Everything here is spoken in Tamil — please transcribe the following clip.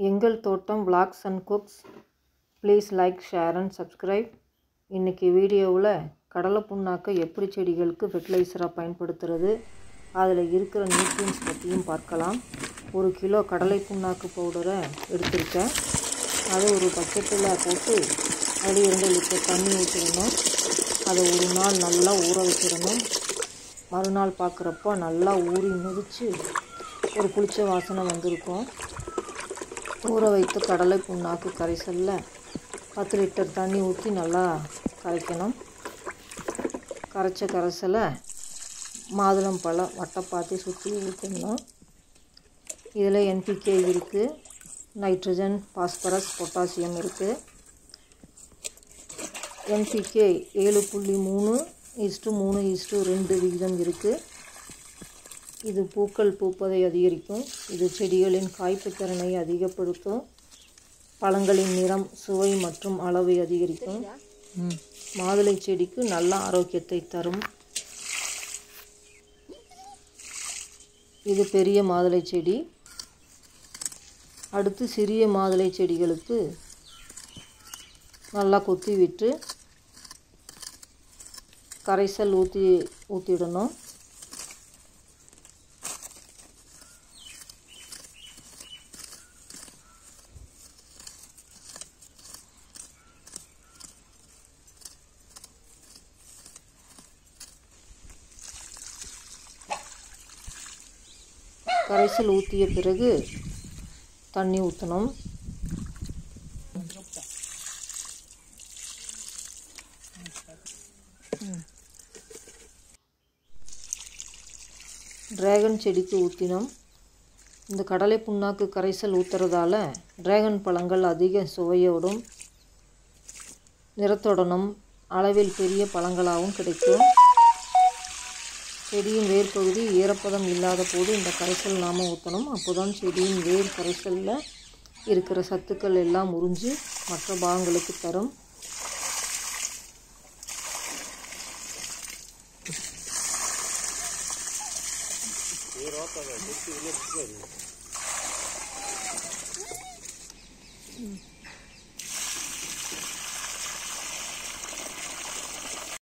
எங்கள் தோட்டம் vlogs and cooks please like share and subscribe இன்றைக்கி வீடியோவில் கடலை புண்ணாக்கை எப்படி செடிகளுக்கு ஃபெர்டிலைசராக பயன்படுத்துறது அதில் இருக்கிற நியூட்ரியன்ஸ் பற்றியும் பார்க்கலாம் ஒரு கிலோ கடலை புண்ணாக்கு பவுடரை எடுத்திருக்கேன் அதை ஒரு பக்கெட்டில் போட்டு அதில் இரண்டு லிட்டர் தண்ணி ஊற்றிடணும் அதை ஒரு நாள் நல்லா ஊற வச்சிடணும் மறுநாள் பார்க்குறப்போ நல்லா ஊறி மிதித்து ஒரு புளிச்ச வாசனை வந்திருக்கும் ஊற வைத்த கடலை புண்ணாக்கு கரைசலில் பத்து லிட்டர் தண்ணி ஊற்றி நல்லா கரைக்கணும் கரைச்ச கரைசலை மாதுளம்பழம் வட்டைப்பாத்தி சுற்றி ஊற்றணும் இதில் என்பிகே இருக்குது நைட்ரஜன் பாஸ்பரஸ் பொட்டாசியம் இருக்குது என்பிகே ஏழு புள்ளி மூணு ஈஸ்ட்டு மூணு ஈஸ்ட்டு ரெண்டு விகிதம் இருக்குது இது பூக்கள் பூப்பதை அதிகரிக்கும் இது செடிகளின் காய்ப்பு திறனை அதிகப்படுத்தும் பழங்களின் நிறம் சுவை மற்றும் அளவை அதிகரிக்கும் மாதுளை செடிக்கு நல்ல ஆரோக்கியத்தை தரும் இது பெரிய மாதுளை செடி அடுத்து சிறிய மாதுளை செடிகளுக்கு நல்லா கொத்தி விட்டு கரைசல் ஊற்றி ஊற்றிடணும் கரைசல் ஊற்றிய பிறகு தண்ணி ஊற்றணும் டிராகன் செடிக்கு ஊற்றினோம் இந்த கடலை புண்ணாக்கு கரைசல் ஊற்றுறதால டிராகன் பழங்கள் அதிக சுவையோடும் நிறத்துடனும் அளவில் பெரிய பழங்களாகவும் கிடைக்கும் செடியின் வேர் பகுதி ஈரப்பதம் இல்லாத போது இந்த கரைசல் நாம் ஊற்றணும் அப்போ தான் செடியின் வேர் கரைசலில் இருக்கிற சத்துக்கள் எல்லாம் உறிஞ்சு மற்ற பாகங்களுக்கு தரும்